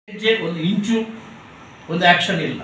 ಹೆಜ್ಜೆ ಒಂದು ಇಂಚು ಒಂದು ಆಕ್ಷನ್ ಇಲ್ಲ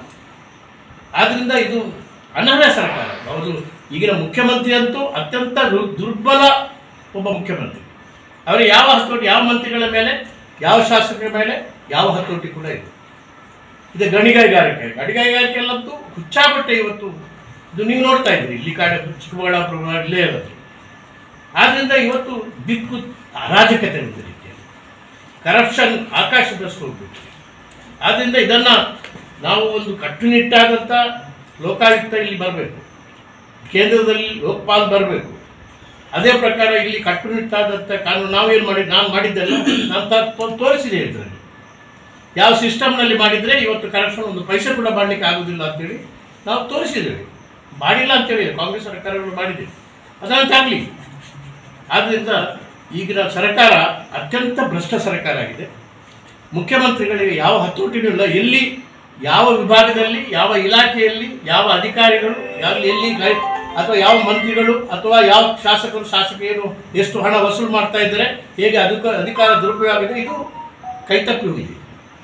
ಆದ್ರಿಂದ ಇದು ಅನರ್ಹ ಸರ್ಕಾರ ಹೌದು ಈಗಿನ ಮುಖ್ಯಮಂತ್ರಿ ಅಂತೂ ಅತ್ಯಂತ ದು- ದುರ್ಬಲ ಒಬ್ಬ ಮುಖ್ಯಮಂತ್ರಿ ಅವರು ಯಾವ ಹತೋಟಿ ಯಾವ ಮಂತ್ರಿಗಳ ಮೇಲೆ ಯಾವ ಶಾಸಕರ ಮೇಲೆ ಯಾವ ಹತೋಟಿ ಕೂಡ ಇದೆ ಇದು ಗಣಿಗಾರಿಕೆ ಗಣಿಗಾರಿಕೆಯಲ್ಲಂತೂ ಹುಚ್ಚಾಬಟ್ಟೆ ಇವತ್ತು ಇದು ನೀವು ನೋಡ್ತಾ ಇದ್ದೀರಿ ಇಲ್ಲಿ ಕಾಡ ಚಿಕ್ಕಬಳ್ಳಾಪುರ ಇಲ್ಲೇ ಇರೋದು ಆದ್ರಿಂದ ಇವತ್ತು ದಿಕ್ಕು ಅರಾಜಕತೆ ಒಂದು ರೀತಿಯಲ್ಲಿ ಕರಪ್ಷನ್ ಆಕಾಶದಷ್ಟು ಹೋಗ್ಬಿಟ್ಟು ಆದ್ದರಿಂದ ಇದನ್ನ ನಾವು ಒಂದು ಕಟ್ಟುನಿಟ್ಟಾದಂಥ ಲೋಕಾಯುಕ್ತ ಇಲ್ಲಿ ಬರಬೇಕು ಕೇಂದ್ರದಲ್ಲಿ ಲೋಕಪಾಲ್ ಬರಬೇಕು ಅದೇ ಪ್ರಕಾರ ಇಲ್ಲಿ ಕಟ್ಟುನಿಟ್ಟಾದಂಥ ಕಾನೂನು ನಾವೇನು ಮಾಡಿ ನಾನು ಮಾಡಿದ್ದೆಲ್ಲ ನಾನು ತ- ತೋರಿಸಿದೆ ಇದರಲ್ಲಿ ಯಾವ ಸಿಸ್ಟಮ್ನಲ್ಲಿ ಮಾಡಿದರೆ ಇವತ್ತು ಕರಪ್ಷನ್ ಒಂದು ಪೈಸೆ ಕೂಡ ಮಾಡಲಿಕ್ಕೆ ಆಗೋದಿಲ್ಲ ಅಂತೇಳಿ ನಾವು ತೋರಿಸಿದ್ದೇವೆ ಮಾಡಿಲ್ಲ ಅಂತೇಳಿ ಕಾಂಗ್ರೆಸ್ ಸರ್ಕಾರಗಳು ಮಾಡಿದೆ ಅದಂತಾಗಲಿ ಆದ್ದರಿಂದ ಈಗಿನ ಸರ್ಕಾರ ಅತ್ಯಂತ ಭ್ರಷ್ಟ ಸರ್ಕಾರ ಆಗಿದೆ ಮುಖ್ಯಮಂತ್ರಿಗಳಿಗೆ ಯಾವ ಹತೋಟಿನೂ ಇಲ್ಲ ಎಲ್ಲಿ ಯಾವ ವಿಭಾಗದಲ್ಲಿ ಯಾವ ಇಲಾಖೆಯಲ್ಲಿ ಯಾವ ಅಧಿಕಾರಿಗಳು ಯಾವ ಎಲ್ಲಿ ಗೈ ಅಥವಾ ಯಾವ ಮಂತ್ರಿಗಳು ಅಥವಾ ಯಾವ ಶಾಸಕರು ಶಾಸಕಿಯರು ಎಷ್ಟು ಹಣ ವಸೂಲು ಮಾಡ್ತಾ ಇದ್ದಾರೆ ಹೇಗೆ ಅಧಿಕ ಅಧಿಕಾರ ದುರುಪಯೋಗ ಆಗಿದೆ ಇದು ಕೈತಪ್ಪಿ ಹೋಗಿದೆ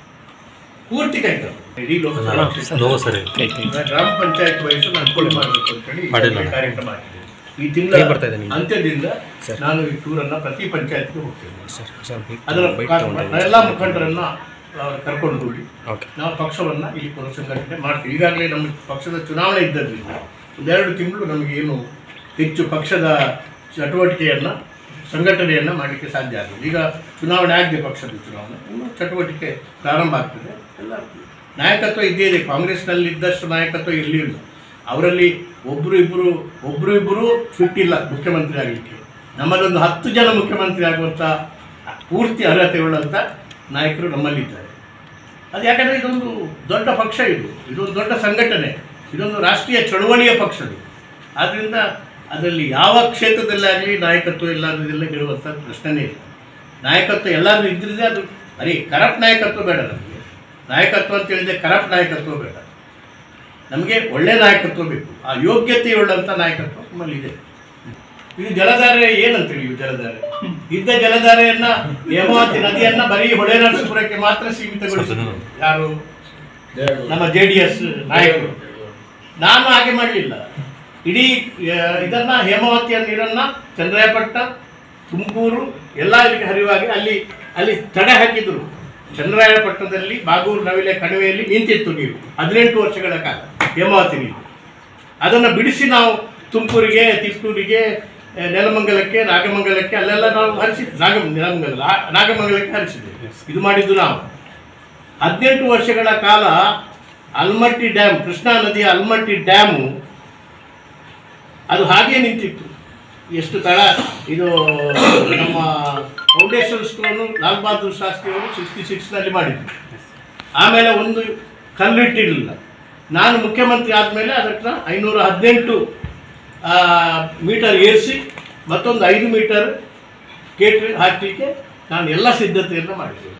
ಪೂರ್ತಿ ಕೈತಪ್ಪು ಇಡೀ ಲೋಕಸಭಾ ಕ್ಷೇತ್ರ ಲೋ ಸರಿ ಗ್ರಾಮ ಪಂಚಾಯತ್ ವಯಸ್ಸು ಅನುಕೂಲ ಮಾಡಬೇಕು ಅಂತ ಹೇಳಿ ಮಾಡಿಲ್ಲ. ಕಾರ್ಯಕ್ರಮ ಮಾಡಿದ್ದೇವೆ ಈ ಕೈ ತಿಂಗಳ ಬರ್ತಾ ಇದೆ ನಿಮ್ಗೆ. ಅಂತ್ಯದಿಂದ ಸರ್. ನಾನು ಈ ಟೂರನ್ನು ಪ್ರತಿ ಪಂಚಾಯತ್ಗೆ ಹೋಗ್ತೇನೆ ಸರ್ ಸರ್ ಅದರ ಮುಖಾಂತರ ಎಲ್ಲ ಮುಖಂಡರನ್ನ ಆ, ಕರ್ಕೊಂಡು ಹೋಗಿ ಓಕೆ ನಾವು ಪಕ್ಷವನ್ನ ಇಲ್ಲಿ ಪುನರ್ಸಂಘಟನೆ ಮಾಡ್ತೀವಿ ಈಗಾಗಲೇ ನಮ್ಮ ಪಕ್ಷದ ಚುನಾವಣೆ ಇದ್ದದ್ರಿಂದ ಒಂದೆರಡು ತಿಂಗಳು ನಮಗೆ ಏನು ಹೆಚ್ಚು ಪಕ್ಷದ ಚಟುವಟಿಕೆಯನ್ನ ಸಂಘಟನೆಯನ್ನ ಮಾಡಲಿಕ್ಕೆ ಸಾಧ್ಯ ಆಗಿದೆ ಈಗ ಚುನಾವಣೆ ಆಗಿದೆ ಪಕ್ಷದ ಚುನಾವಣೆ ಇನ್ನು ಚಟುವಟಿಕೆ ಪ್ರಾರಂಭ ಆಗ್ತದೆ ಎಲ್ಲ ನಾಯಕತ್ವ ಇದ್ದೇ ಇದೆ ಕಾಂಗ್ರೆಸ್ನಲ್ಲಿ ಇದ್ದಷ್ಟು ನಾಯಕತ್ವ ಎಲ್ಲಿ ಇಲ್ಲ ಅವರಲ್ಲಿ ಒಬ್ಬರು ಇಬ್ಬರು ಒಬ್ಬರು ಇಬ್ಬರು ಫಿಟ್ ಇಲ್ಲ ಮುಖ್ಯಮಂತ್ರಿ ಆಗಲಿಕ್ಕೆ ನಮ್ಮದೊಂದು ಹತ್ತು ಜನ ಮುಖ್ಯಮಂತ್ರಿ ಆಗುವಂಥ ಪೂರ್ತಿ ಅರ್ಹತೆ ಉಳ್ಳಂಥ ನಾಯಕರು ನಮ್ಮಲ್ಲಿದ್ದಾರೆ ಅದು ಯಾಕಂದರೆ ಇದೊಂದು ದೊಡ್ಡ ಪಕ್ಷ ಇದು ಇದೊಂದು ದೊಡ್ಡ ಸಂಘಟನೆ ಇದೊಂದು ರಾಷ್ಟ್ರೀಯ ಚಳವಳಿಯ ಪಕ್ಷ ಇದು ಆದ್ದರಿಂದ ಅದರಲ್ಲಿ ಯಾವ ಕ್ಷೇತ್ರದಲ್ಲಾಗಲಿ ನಾಯಕತ್ವ ಇಲ್ಲದಿಲ್ಲ ಹೇಳುವಂಥ ಪ್ರಶ್ನೆನೇ ಇಲ್ಲ ನಾಯಕತ್ವ ಎಲ್ಲಾದರೂ ಇದ್ದರೆ ಅದು ಬರೀ ಕರಪ್ಟ್ ನಾಯಕತ್ವ ಬೇಡ ನಮಗೆ ನಾಯಕತ್ವ ಅಂತ ಹೇಳಿದ್ರೆ ಕರಪ್ಟ್ ನಾಯಕತ್ವ ಬೇಡ ನಮಗೆ ಒಳ್ಳೆ ನಾಯಕತ್ವ ಬೇಕು ಆ ಯೋಗ್ಯತೆಯುಳ್ಳಂಥ ನಾಯಕತ್ವ ನಮ್ಮಲ್ಲಿ ಇದೆ ಇದು ಜಲಧಾರೆ ಏನಂತೇಳಿ ಇದು ಜಲಧಾರೆ ಇದ್ದ ಜಲಧಾರೆಯನ್ನ ಹೇಮಾವತಿ ನದಿಯನ್ನ ಬರೀ ಹೊಳೆ ನರಸೀಪುರಕ್ಕೆ ಮಾತ್ರ ಸೀಮಿತಗೊಳಿಸಿದ್ರು ಯಾರು ನಮ್ಮ ಜೆ ಡಿ ಎಸ್ ನಾಯಕರು ನಾನು ಹಾಗೆ ಮಾಡಲಿಲ್ಲ ಇಡೀ ಆ, ಇದನ್ನ ಹೇಮಾವತಿಯ ನೀರನ್ನ ಚಂದ್ರಾಯಪಟ್ಟಣ ತುಮಕೂರು ಎಲ್ಲ ಇಲ್ಲಿಗೆ ಹರಿವಾಗಿ ಅಲ್ಲಿ ಅಲ್ಲಿ ತಡೆ ಹಾಕಿದ್ರು ಚಂದ್ರಾಯಪಟ್ಟಣದಲ್ಲಿ ಬಾಗೂರು ನವಿಲೆ ಕಣಿವೆಯಲ್ಲಿ ನಿಂತಿತ್ತು ನೀರು ಹದಿನೆಂಟು ವರ್ಷಗಳ ಕಾಲ ಹೇಮಾವತಿ ನೀರು ಅದನ್ನು ಬಿಡಿಸಿ ನಾವು ತುಮಕೂರಿಗೆ ತಿಪ್ಪೂರಿಗೆ ಆ, ನೆಲಮಂಗಲಕ್ಕೆ ನಾಗಮಂಗಲಕ್ಕೆ ಅಲ್ಲೆಲ್ಲ ನಾವು ಹರಿಸಿದ್ವಿ ನಾಗ ನೆಲಮಂಗಲ ನಾ- ನಾಗಮಂಗಲಕ್ಕೆ ಹರಿಸಿದ್ವಿ ಇದು ಮಾಡಿದ್ದು ನಾವು ಹದಿನೆಂಟು ವರ್ಷಗಳ ಕಾಲ ಅಲ್ಮಟ್ಟಿ ಡ್ಯಾಮ್ ಕೃಷ್ಣಾ ನದಿಯ ಅಲ್ಮಟ್ಟಿ ಡ್ಯಾಮು ಅದು ಹಾಗೇ ನಿಂತಿತ್ತು ಎಷ್ಟು ತಳ ಇದು ನಮ್ಮ ಫೌಂಡೇಶನ್ ಸ್ಟೋನು ಲಾಲ್ ಬಹದ್ದೂರ್ ಶಾಸ್ತ್ರಿ ಅವರು ಸಿಕ್ಸ್ಟಿ ಸಿಕ್ಸ್ನಲ್ಲಿ ಮಾಡಿದ್ರು ಆಮೇಲೆ ಒಂದು ಕಲ್ಲಿಟ್ಟಿರಲಿಲ್ಲ ನಾನು ಮುಖ್ಯಮಂತ್ರಿ ಆದಮೇಲೆ ಅದಕ್ಕೆ ಐನೂರ ಹದಿನೆಂಟು ಮೀಟರ್ ಏರಿಸಿ ಮತ್ತೊಂದು ಐದು ಮೀಟರ್ ಗೇಟ್ ಹಾಕಲಿಕ್ಕೆ ನಾನು ಎಲ್ಲ ಸಿದ್ಧತೆಯನ್ನು ಮಾಡಿದ್ದೇನೆ